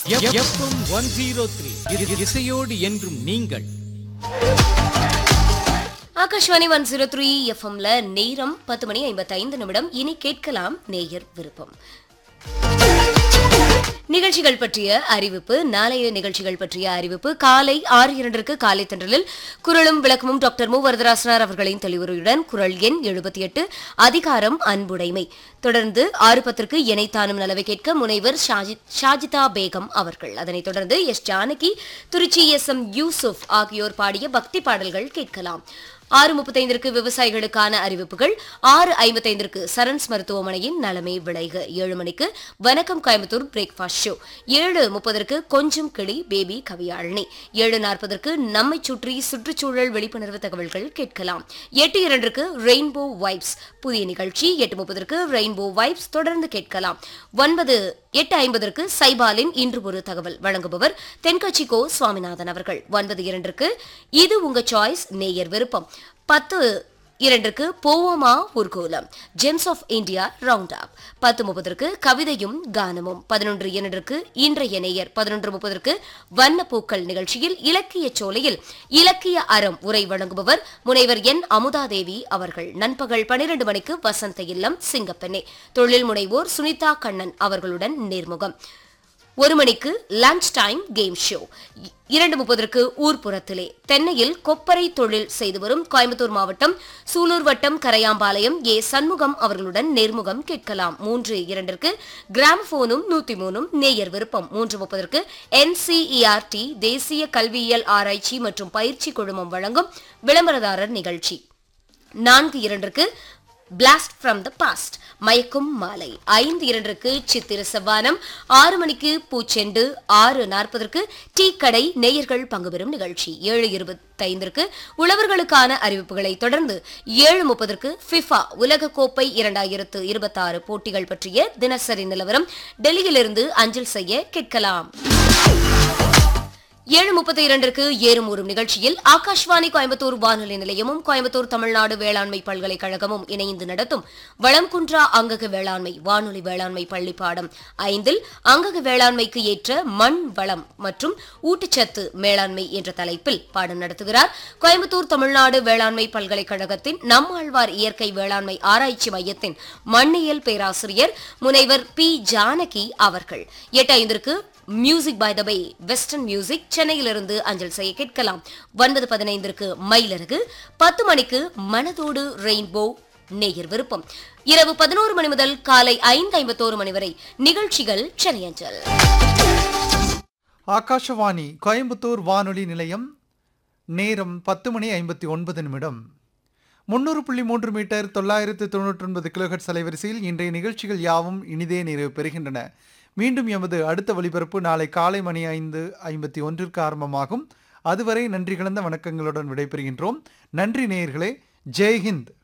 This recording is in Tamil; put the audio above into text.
எஃப்எம் ஒன் ஜீரோ த்ரீ இசையோடு என்றும் நீங்கள் ஆகாஷ்வாணி ஒன் ஜீரோ த்ரீ எஃப்எம்ல நேரம் பத்து மணி ஐம்பத்தைந்து நிமிடம் இனி கேட்கலாம் நேயர் விருப்பம் நிகழ்ச்சிகள் பற்றிய அறிவிப்பு நாளைய நிகழ்ச்சிகள் பற்றிய அறிவிப்பு காலை ஆறு இரண்டிற்கு காலை தென்றலில் குரலும் விளக்கமும் டாக்டர் மு வரதராசனார் அவர்களின் தெளிவுரையுடன் குரல் எண் எழுபத்தி எட்டு அதிகாரம் அன்புடைமை தொடர்ந்து ஆறு பத்திற்கு இணைத்தானும் நலவை கேட்க முனைவர் ஷாஜி- ஷாஜிதா பேகம் அவர்கள் அதனைத் தொடர்ந்து S Janaki Tiruchi S M Yusuf ஆகியோர் பாடிய பக்தி பாடல்கள் கேட்கலாம் ஆறு முப்பத்தைந்திற்கு விவசாயிகளுக்கான அறிவிப்புகள் ஆறு ஐம்பத்தைந்திற்கு சரண்ஸ் மருத்துவமனையின் நலமே விளைக ஏழு மணிக்கு வணக்கம் கோயம்புத்தூர் பிரேக்ஃபாஸ்ட் ஷோ ஏழு முப்பதற்கு கொஞ்சம் கிளி பேபி கவியாழினி ஏழு நாற்பதற்கு நம்மை சுற்றி சுற்றுச்சூழல் விழிப்புணர்வு தகவல்கள் கேட்கலாம் எட்டு இரண்டிற்கு ரெயின்போ வைப்ஸ் புதிய நிகழ்ச்சி எட்டு முப்பதற்கு ரெயின்போ வைப்ஸ் தொடர்ந்து கேட்கலாம் ஒன்பது எட்டு ஐம்பதற்கு சைபாலின் இன்று ஒரு தகவல் வழங்குபவர் தென்கட்சி கோ சுவாமிநாதன் அவர்கள் ஒன்பது இரண்டிற்கு இது உங்க சாய்ஸ் நேயர் விருப்பம் பத்து இரண்டிற்கு போவோமா ஊர்கோலம் gems of India round up பத்து முப்பதற்கு கவிதையும் கானமும் பதினொன்று இரண்டிற்கு இன்றைய நேயர் பதினொன்று முப்பதற்கு வண்ணப்பூக்கள் நிகழ்ச்சியில் இலக்கிய சோலையில் இலக்கிய அறம் உரை வழங்குபவர் முனைவர் என் அமுதாதேவி அவர்கள் நண்பகல் பனிரெண்டு மணிக்கு வசந்த இல்லம் சிங்கப்பெண்ணே தொழில் முனைவோர் சுனிதா கண்ணன் அவர்களுடன் நேர்முகம் ஒரு மணிக்கு லஞ்ச் டைம் கேம் ஷோ இ- இரண்டு முப்பதற்கு ஊர்ப்புறத்திலே தென்னையில் கொப்பரை தொழில் செய்து வரும் கோயம்புத்தூர் மாவட்டம் சூலூர் வட்டம் கரையாம்பாளையம் ஏ சண்முகம் அவர்களுடன் நேர்முகம் கேட்கலாம் மூன்று இரண்டிற்கு கிராமபோனும் நூத்தி மூணும் நேயர் விருப்பம் மூன்று முப்பதற்கு என்சிஇஆர்டி தேசிய கல்வியியல் ஆராய்ச்சி மற்றும் பயிற்சி குழுமம் வழங்கும் விளம்பரதாரர் நிகழ்ச்சி நான்கு இரண்டிற்கு பிளாஸ்ட் ஃப்ரம் த பாஸ்ட் மயக்கும் மாலை ஐந்து இரண்டிற்கு சித்திர செவ்வானம் ஆறு மணிக்கு பூச்செண்டு ஆறு நாற்பதற்கு டீ கடை நேயர்கள் பங்கு பெறும் நிகழ்ச்சி ஏழு இருபத்தைந்திற்கு உழவர்களுக்கான அறிவிப்புகளை தொடர்ந்து ஏழு முப்பதற்கு ஃபிஃபா உலகக்கோப்பை இரண்டாயிரத்து இருபத்தாறு போட்டிகள் பற்றிய தினசரி நிலவரம் டெல்லியிலிருந்து அஞ்சல் செய்ய கேட்கலாம் ஏழு முப்பத்தி இரண்டிற்கு ஏறும் ஊறும் நிகழ்ச்சியில் ஆகாஷ்வாணி கோயம்புத்தூர் வானொலி நிலையமும் கோயம்புத்தூர் தமிழ்நாடு வேளாண்மை பல்கலைக்கழகமும் இணைந்து நடத்தும் வளம்குன்றா அங்கக வேளாண்மை வானொலி வேளாண்மை பள்ளி பாடம் ஐந்தில் அங்கக வேளாண்மைக்கு ஏற்ற மண் வளம் மற்றும் ஊட்டச்சத்து மேலாண்மை என்ற தலைப்பில் பாடம் நடத்துகிறார் கோயம்புத்தூர் தமிழ்நாடு வேளாண்மை பல்கலைக்கழகத்தின் நம்மாழ்வார் இயற்கை வேளாண்மை ஆராய்ச்சி மையத்தின் மண்ணியல் பேராசிரியர் முனைவர் பி ஜானகி அவர்கள் எட்டு ஐந்திற்கு music by the by western music சென்னையிலிருந்து அஞ்சல் செய்ய கேட்கலாம் ஒன்பது பதினைந்திற்கு மயிலருகு பத்து மணிக்கு மனதோடு ரெயின்போ நேயர் விருப்பம் இரவு பதினோரு மணி முதல் காலை ஐந்து ஐம்பத்தோரு மணி வரை நிகழ்ச்சிகள் சென்னை அஞ்சல் ஆகாஷவாணி கோயம்புத்தூர் வானொலி நிலையம் நேரம் பத்து மணி ஐம்பத்தி ஒன்பது நிமிடம் முன்னூறு புள்ளி மூன்று மீட்டர் தொள்ளாயிரத்து தொண்ணூற்றி ஒன்பது கிலோஹெட்ஸ் அலைவரிசையில் இன்றைய நிகழ்ச்சிகள் யாவும் இனிதே நிறைவு பெறுகின்றன மீண்டும் எமது அடுத்த ஒலிபரப்பு நாளை காலை மணி ஐந்து ஐம்பத்தி ஒன்றிற்கு ஆரம்பமாகும் அதுவரை நன்றி கலந்த வணக்கங்களுடன் விடைபெறுகின்றோம் நன்றி நேயர்களே ஜெய்ஹிந்த்